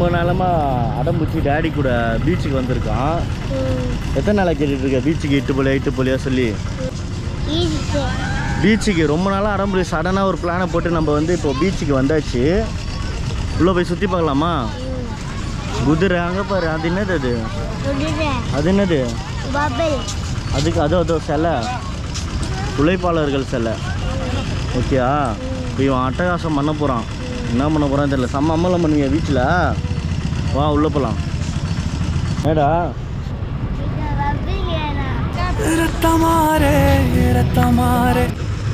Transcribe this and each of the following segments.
ரொம்ப நாளமாக அடம்புச்சி டேடி கூட பீச்சுக்கு வந்திருக்கான் எத்தனை நாளாக கேட்டுட்டு இருக்க பீச்சுக்கு எட்டு போலியா எட்டு போலியா சொல்லி ஈஸி பீச்சுக்கு ரொம்ப நாளாக அடம்புடி சடனாக ஒரு பிளானை போட்டு நம்ம வந்து இப்போ பீச்சுக்கு வந்தாச்சு உள்ளே போய் சுற்றி பார்க்கலாமா குதிரை அங்கே பாரு அது என்னது அது விடுறேன் அது என்னது பபிள் அதுக்கு அதோ அதோ சிலை உழைப்பாளர்கள் சிலை ஓகேயா இப்போ இவன் அட்டகாசம் பண்ண போகிறான் என்ன பண்ண போகிறான்னு தெரியல செம்ம அம்மலம் பண்ணுவீங்க வீட்டில் வா உள்ளே போகலாம் ஏடா இந்த பபிள் ஏனா ரத்தமாரே ரத்தமாரே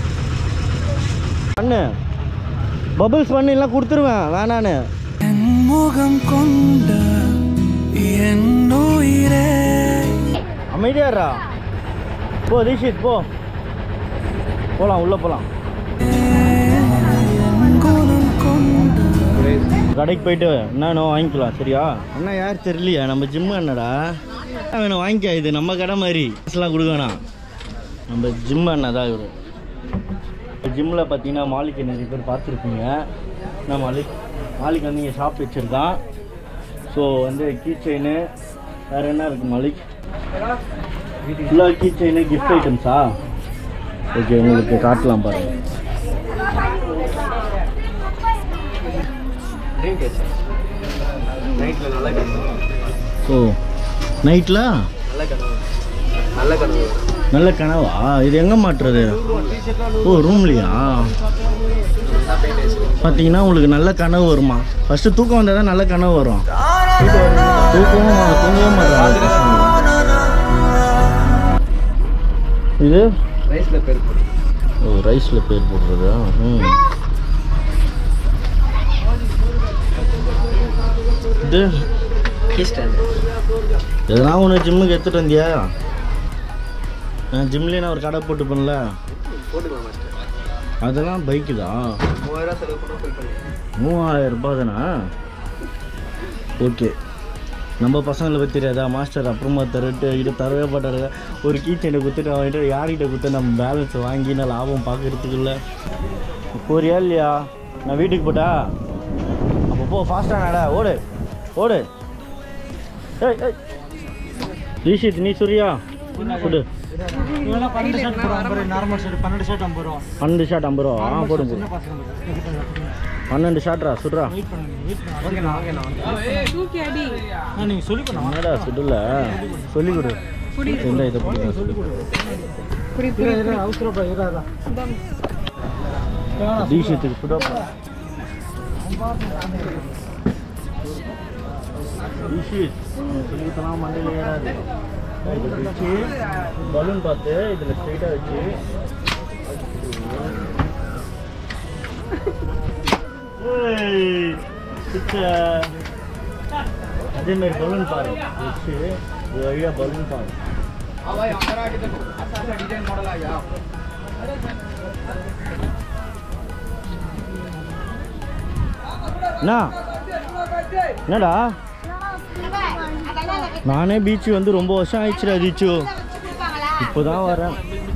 பண்ணு பபிள்ஸ் பண்ணி எல்லாம் கொடுத்துருவேன் வேணான்னு என் முகம் கொண்ட என் உயிரே அமைதியாரா போ தீஷித் போ போகலாம் உள்ளே போகலாம் என் குணம் கொண்ட கடைக்கு போயிட்டு என்னன்னு வாங்கிக்கலாம் சரியா அண்ணா யார் தெரியலையா நம்ம ஜிம்மு அண்ணடா என்ன வேணும் வாங்கிக்க இது நம்ம கடை மாதிரி காசுலாம் கொடுக்க வேணாம் நம்ம ஜிம் அண்ணா தான் இவர் ஜிம்மில் பார்த்தீங்கன்னா மாலிக்கு நிறைய பேர் பார்த்துருப்பீங்க நான் மாலிக் மாலிக் வந்து இங்கே ஷாப் வச்சுருக்கான் ஸோ வந்து கீ செயின் வேறு என்ன இருக்குது மாலிக் ஃபுல்லாக கீ செயின் கிஃப்ட் ஐட்டம்ஸா ஓகே உங்களுக்கு காட்டலாம் பாருங்க நைட்டில் நல்ல கனவு ஓ நைட்டில் நல்ல கனவு நல்ல கனவு நல்ல கனவா இது எங்கே மாட்டுறது ஓ ரூம்லையா பார்த்தீங்கன்னா உங்களுக்கு நல்ல கனவு வருமா ஃபஸ்ட்டு தூக்கம் வந்தால் தான் நல்ல கனவு வரும் தூக்கமும் வா- தூங்கவே மாட்டாங்க பசங்க. இது ரைஸில் பேர் போடு ஓ ரைஸில் பேர் போடுறதா ம் இது கீ ஸ்டாண்டு எதனா ஒன்று ஜிம்முக்கு எடுத்துகிட்டு வந்தியா நான் ஜிம்லேயே நான் ஒரு கடை போட்டு பண்ணல போட்டுக்கலாம் மாஸ்டர் அதெல்லாம் பைக்கு தான் மூவாயிரம் செலவு பண்ண ஃபுல் பண்ணி மூவாயிரம் ரூபாய் தானா ஓகே நம்ம பசங்களை பற்றி தெரியாதா மாஸ்டர் அப்புறமா தரட்டு இது தரவே மாட்டாரு ஒரு கீச்சனை கொடுத்துட்டு அவன்கிட்ட யார்கிட்ட கொடுத்து நம்ம பேலன்ஸ் வாங்கி நான் லாபம் பார்க்கறதுக்குள்ள போறியா இல்லையா நான் வீட்டுக்கு போட்டா அப்போ போ ஃபாஸ்ட்டாக நட ஓடு ஓடு ஏய் ஏய் தீஷித் நீ சொல்றியா கொடு பன்னெண்டு ஷர்ட் போடுவோம் நார்மல் ஷர்ட் பன்னெண்டு ஷர்ட் ஐம்பது ரூபா பன்னெண்டு ஷாட் ஐம்பது ரூபா ஆ போடுங்க பன்னெண்டு ஷாட்ரா சுட்றா ஓகேண்ணா ஓகேண்ணா நீங்கள் சொல்லி பண்ண என்னடா சுடல சொல்லி கொடு என்ன இதை பிடிக்கும் சொல்லி கொடு அவசரப்பா தீஷத்துக்கு சுடப்பா தீஷித் சொல்லித்தலாம் மண்டையில் ஏறாது இதை வச்சு பலூன் பார்த்து இதில் ஸ்ட்ரைட்டாக வச்சு ஏய், சிச்ச. அதே மாதிரி பலூன் பாரு வச்சு இது வழியாக பலூன் பாரு என்ன என்னடா நானே பீச் வந்து ரொம்ப வருஷம் ஆயிடுச்சுடா தீச்சு இப்போதான் வரேன்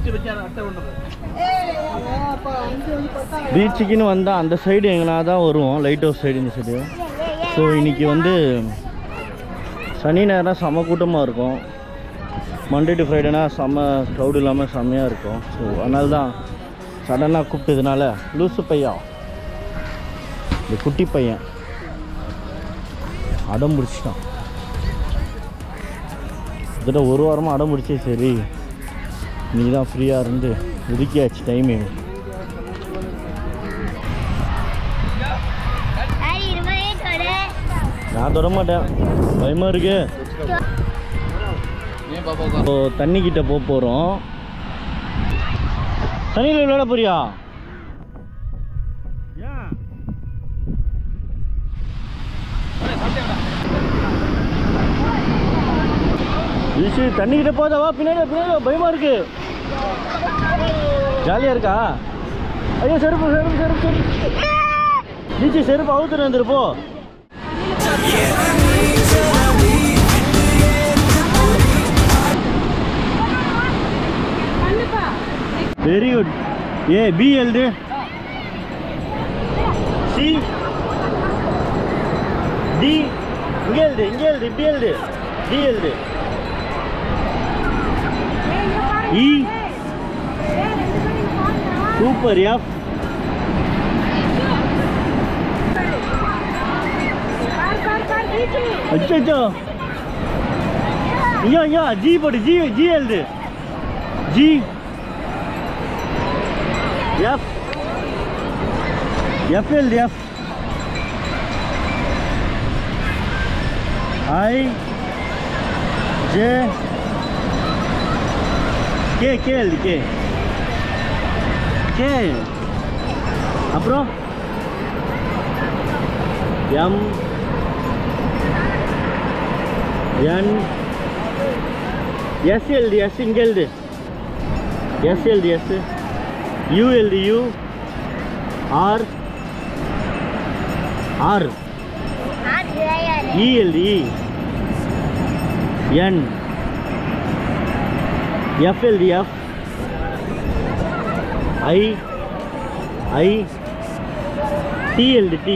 பீச்சுக்குன்னு வந்தால் அந்த சைடு எங்கனா தான் வருவோம் லைட் ஹவுஸ் சைடு இந்த சைடு ஸோ இன்னைக்கு வந்து சனி நேரம் செம கூட்டமாக இருக்கும் மண்டே டு ஃப்ரைடேனா செம்ம க்ரௌடு இல்லாமல் செம்மையாக இருக்கும் ஸோ அதனால தான் சடனாக கூப்பிட்டதுனால லூசு பையா இந்த குட்டி பையன் அடம் பிடிச்சிட்டான் கிட்ட ஒரு வாரமாக அடம் பிடிச்சி சரி நீ தான் ஃப்ரீயாக இருந்து ஒதுக்கியாச்சு டைமிங் ஆரி இருமையே தொடு நான் தொட மாட்டேன் பயமாக இருக்கு இப்போ தண்ணி கிட்ட போக போகிறோம் தண்ணியில் விளையாட போறியா ஈஷு தண்ணி கிட்ட போதா வா பின்னாடி வா, பின்னாடி வா, பயமா இருக்கு ஜாலியா இருக்கா ஐயோ செருப்பு செருப்பு செருப்பு செருப்பு ஈஷு செருப்பு அவுத்துட்டு வந்துரு போ வெரி குட் ஏ பி எழுது சி டி எழுது இங்கே எழுது இப்படி எழுது டி எழுது இ சூப்பர் எஃப் அச்சோ ஐயோ ஐயோ ஜி போடு ஜி ஜி எழுது ஜி எஃப் எஃப் எழுது F I J K K எழுது கே கே அப்புறம் எம் என் எஸ் எழுது எஸ் இங்கே எழுது எஸ் எழுது எஸ் யூ எழுது யூ ஆர் ஆர் ஆறு கிடையாது இ எழுது இ என் எஃப் எழுது எஃப் ஐ ஐ டி எழுது டி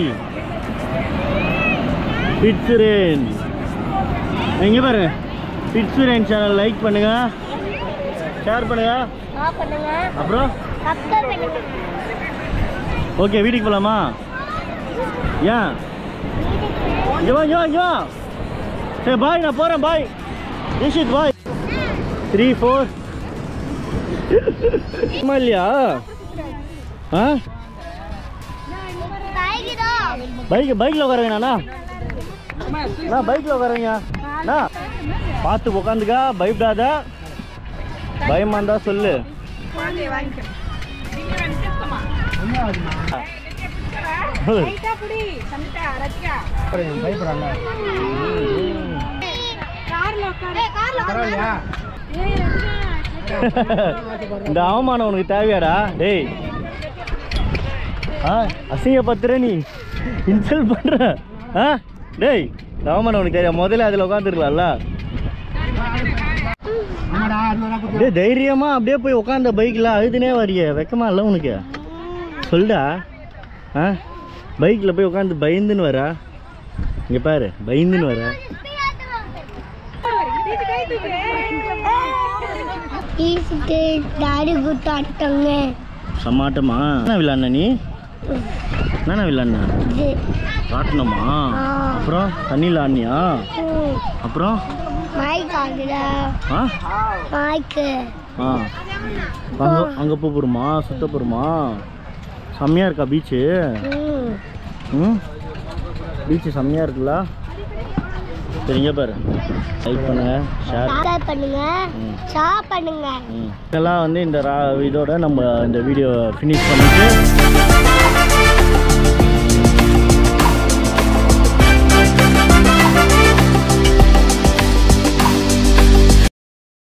பிட்சுரேன் எங்கே பாரு பிட்சுரேன் சேனல் லைக் பண்ணுங்க ஷேர் பண்ணுங்க ஆஃப் பண்ணுங்க அப்புறம் சப்ஸ்கிரைப் பண்ணுங்க ஓகே வீட்டுக்கு போகலாமா ஏன் இங்கே வா இங்கே வா இங்கே வா சரி பாய் நான் போகிறேன் bye Nishith bye three four இல்லையா ஆ காய்கிறோ பைக் பைக்கில் உட்காருங்கண்ணா நான் பைக்கில் உட்காருங்க அண்ணா பார்த்து உட்காந்துக்கா பயப்படாத பயமா இருந்தா சொல்லு பயப்படாங்க இந்த அவமானம் உனக்கு தேவையாடா டேய் ஆ அசிங்கப்படுத்துற நீ இன்சல்ட் பண்ற ஆ டேய் இந்த அவமானம் உனக்கு தெரியா முதல்ல அதில் உட்காந்துருக்கலாம்ல டேய் தைரியமா அப்படியே போய் உட்காந்த பைக்கில் அழுதுனே வரிய வெக்கமா இல்லை உனக்கு சொல்டா ஆ பைக்கில் போய் உட்காந்து பயந்துன்னு வரா இங்கே பாரு பயந்துன்னு வர ஈஸிட்டு டாடி குத்தாட்டங்க சமாட்டமா என்ன விளாட்ன நீ என்ன விளாட்ன இது காட்டணுமா ஆ. அப்புறம் தண்ணியில் ஆடினியா ம். அப்புறம் மைக் ஆகுதா ஆ மைக்கு ஆ அங்கே அங்கே போக போகிறோமா சுத்த போகிறோமா செம்மையாக இருக்கா பீச்சு ம் ம் பீச்சு செம்மையாக இருக்குல்ல சரிங்க பாரு லைக் பண்ணுங்க ஷேர் சப்ஸ்கிரைப் பண்ணுங்க ம். ஷேர் பண்ணுங்க ம் இதெல்லாம் வந்து இந்த ரா இதோட நம்ம இந்த வீடியோ ஃபினிஷ் பண்ணிட்டு